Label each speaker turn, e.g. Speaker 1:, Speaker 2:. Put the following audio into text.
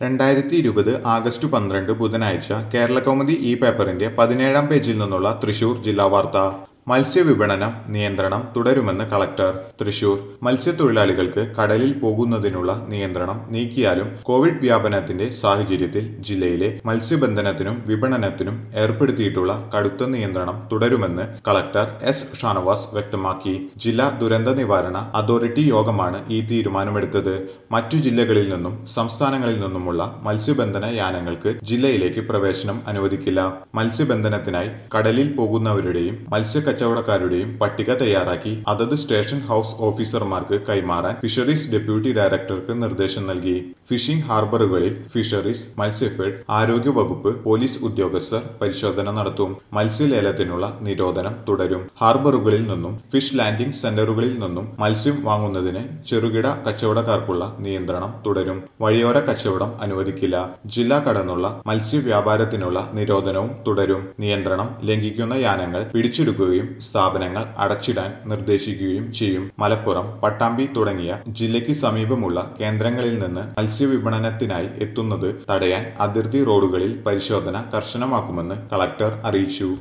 Speaker 1: രണ്ടായിരത്തി ഇരുപത് ആഗസ്റ്റ് പന്ത്രണ്ട് ബുധനാഴ്ച കേരളകൗമുദി ഈ പേപ്പറിന്റെ പതിനേഴാം പേജിൽ നിന്നുള്ള തൃശൂർ ജില്ലാ വാർത്ത മത്സ്യവിപണനം നിയന്ത്രണം തുടരുമെന്ന് കളക്ടർ തൃശൂർ മത്സ്യത്തൊഴിലാളികൾക്ക് കടലിൽ പോകുന്നതിനുള്ള നിയന്ത്രണം നീക്കിയാലും കോവിഡ് വ്യാപനത്തിന്റെ സാഹചര്യത്തിൽ ജില്ലയിലെ മത്സ്യബന്ധനത്തിനും വിപണനത്തിനും ഏർപ്പെടുത്തിയിട്ടുള്ള കടുത്ത നിയന്ത്രണം തുടരുമെന്ന് കളക്ടർ എസ് ഷാനവാസ് വ്യക്തമാക്കി ജില്ലാ ദുരന്ത നിവാരണ അതോറിറ്റി യോഗമാണ് ഈ തീരുമാനമെടുത്തത് മറ്റു ജില്ലകളിൽ നിന്നും സംസ്ഥാനങ്ങളിൽ നിന്നുമുള്ള മത്സ്യബന്ധന യാനങ്ങൾക്ക് ജില്ലയിലേക്ക് പ്രവേശനം അനുവദിക്കില്ല മത്സ്യബന്ധനത്തിനായി കടലിൽ പോകുന്നവരുടെയും മത്സ്യ കച്ചവടക്കാരുടെയും പട്ടിക തയ്യാറാക്കി അതത് സ്റ്റേഷൻ ഹൌസ് ഓഫീസർമാർക്ക് കൈമാറാൻ ഫിഷറീസ് ഡെപ്യൂട്ടി ഡയറക്ടർക്ക് നിർദ്ദേശം നൽകി ഫിഷിംഗ് ഹാർബറുകളിൽ ഫിഷറീസ് മത്സ്യഫെഡ് ആരോഗ്യ വകുപ്പ് പോലീസ് ഉദ്യോഗസ്ഥർ പരിശോധന നടത്തും മത്സ്യലേലത്തിനുള്ള നിരോധനം തുടരും ഹാർബറുകളിൽ നിന്നും ഫിഷ് ലാൻഡിംഗ് സെന്ററുകളിൽ നിന്നും മത്സ്യം വാങ്ങുന്നതിന് ചെറുകിട കച്ചവടക്കാർക്കുള്ള നിയന്ത്രണം തുടരും വഴിയോര കച്ചവടം അനുവദിക്കില്ല ജില്ല കടന്നുള്ള മത്സ്യവ്യാപാരത്തിനുള്ള നിരോധനവും തുടരും നിയന്ത്രണം ലംഘിക്കുന്ന യാനങ്ങൾ പിടിച്ചെടുക്കുകയും സ്ഥാപനങ്ങൾ അടച്ചിടാൻ നിർദ്ദേശിക്കുകയും ചെയ്യും മലപ്പുറം പട്ടാമ്പി തുടങ്ങിയ ജില്ലയ്ക്ക് സമീപമുള്ള കേന്ദ്രങ്ങളിൽ നിന്ന് മത്സ്യവിപണനത്തിനായി എത്തുന്നത് തടയാൻ അതിർത്തി റോഡുകളിൽ പരിശോധന കർശനമാക്കുമെന്ന് കളക്ടർ അറിയിച്ചു